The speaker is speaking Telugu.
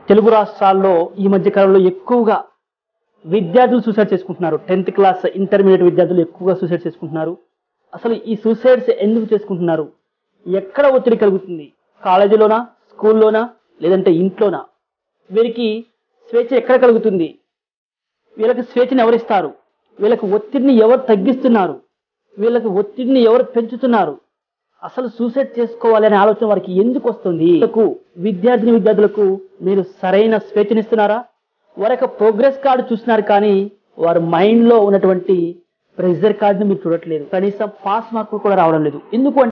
తెలుగు రాష్ట్రాల్లో ఈ మధ్య కాలంలో ఎక్కువగా విద్యార్థులు సూసైడ్ చేసుకుంటున్నారు టెన్త్ క్లాస్ ఇంటర్మీడియట్ విద్యార్థులు ఎక్కువగా సూసైడ్ చేసుకుంటున్నారు అసలు ఈ సూసైడ్స్ ఎందుకు చేసుకుంటున్నారు ఎక్కడ ఒత్తిడి కలుగుతుంది కాలేజీలోనా స్కూల్లోనా లేదంటే ఇంట్లోనా వీరికి స్వేచ్ఛ ఎక్కడ కలుగుతుంది వీళ్ళకి స్వేచ్ఛను ఎవరిస్తారు వీళ్ళకి ఒత్తిడిని ఎవరు తగ్గిస్తున్నారు వీళ్ళకి ఒత్తిడిని ఎవరు పెంచుతున్నారు అసలు సూసైడ్ చేసుకోవాలి అనే ఆలోచన వారికి ఎందుకు వస్తుంది వీళ్ళకు విద్యార్థిని విద్యార్థులకు మీరు సరైన స్వేచ్ఛనిస్తున్నారా వారి యొక్క ప్రోగ్రెస్ కార్డు చూస్తున్నారు కానీ వారి మైండ్ లో ఉన్నటువంటి ప్రెషర్ కార్డుని మీరు చూడట్లేదు కనీసం పాస్ మార్కులు కూడా రావడం లేదు ఎందుకు అంటే